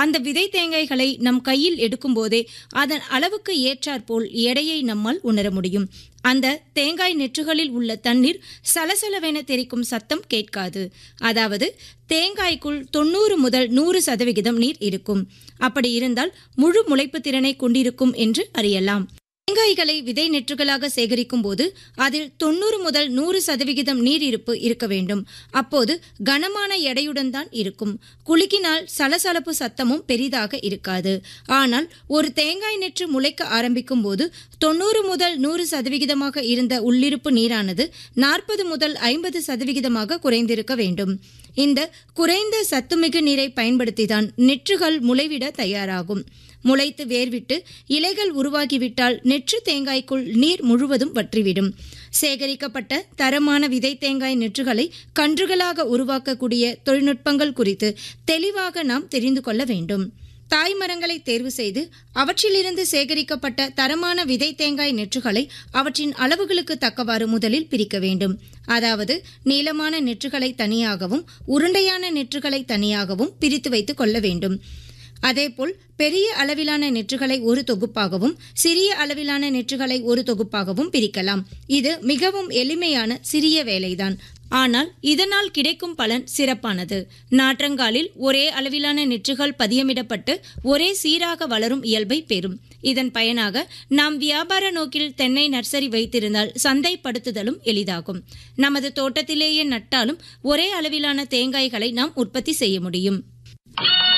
அந்த விதை தேங்காய்களை நம் கையில் எடுக்கும்போதே அதன் அளவுக்கு ஏற்றாற்போல் எடையை நம்மால் உணர முடியும் அந்த தேங்காய் நெற்றுகளில் உள்ள தண்ணீர் சலசலவென தெரிக்கும் சத்தம் கேட்காது அதாவது தேங்காய்க்குள் தொண்ணூறு முதல் நூறு சதவிகிதம் நீர் இருக்கும் அப்படி இருந்தால் முழு முளைப்பு திறனை கொண்டிருக்கும் என்று அறியலாம் தேங்காய்களை விதை நெற்றுகளாக சேகரிக்கும் போது அதில் தொண்ணூறு முதல் நூறு சதவிகிதம் நீர் இருப்பு இருக்க வேண்டும் அப்போது கனமான எடையுடன் தான் இருக்கும் குலுக்கினால் சலசலப்பு சத்தமும் பெரிதாக இருக்காது ஆனால் ஒரு தேங்காய் நெற்று முளைக்க ஆரம்பிக்கும் போது தொண்ணூறு முதல் நூறு சதவிகிதமாக இருந்த உள்ளிருப்பு நீரானது நாற்பது முதல் ஐம்பது சதவிகிதமாக குறைந்திருக்க வேண்டும் இந்த குறைந்த சத்துமிகு நீரை பயன்படுத்திதான் நெற்றுகள் முளைவிட தயாராகும் முளைத்து வேர்விட்டு இலைகள் உருவாகிவிட்டால் நெற்று தேங்காய்க்குள் நீர் முழுவதும் வற்றிவிடும் சேகரிக்கப்பட்ட தரமான விதை தேங்காய் நெற்றுகளை கன்றுகளாக உருவாக்கக்கூடிய தொழில்நுட்பங்கள் குறித்து தெளிவாக நாம் தெரிந்து கொள்ள வேண்டும் தாய் மரங்களை தேர்வு செய்து அவற்றிலிருந்து சேகரிக்கப்பட்ட தரமான விதை தேங்காய் நெற்றுகளை அவற்றின் அளவுகளுக்கு தக்கவாறு முதலில் பிரிக்க வேண்டும் அதாவது நீளமான நெற்றுகளை தனியாகவும் உருண்டையான நெற்றுகளை தனியாகவும் பிரித்து வைத்துக் கொள்ள வேண்டும் அதேபோல் பெரிய அளவிலான நெற்றுகளை ஒரு தொகுப்பாகவும் சிறிய அளவிலான நெற்றுகளை ஒரு தொகுப்பாகவும் பிரிக்கலாம் இது மிகவும் எளிமையான சிறிய வேலைதான் ஆனால் இதனால் கிடைக்கும் பலன் சிறப்பானது நாற்றங்காலில் ஒரே அளவிலான நெற்றுகள் பதியமிடப்பட்டு ஒரே சீராக வளரும் இயல்பை பெறும் இதன் பயனாக நாம் வியாபார நோக்கில் தென்னை நர்சரி வைத்திருந்தால் சந்தைப்படுத்துதலும் எளிதாகும் நமது தோட்டத்திலேயே நட்டாலும் ஒரே அளவிலான தேங்காய்களை நாம் உற்பத்தி செய்ய முடியும்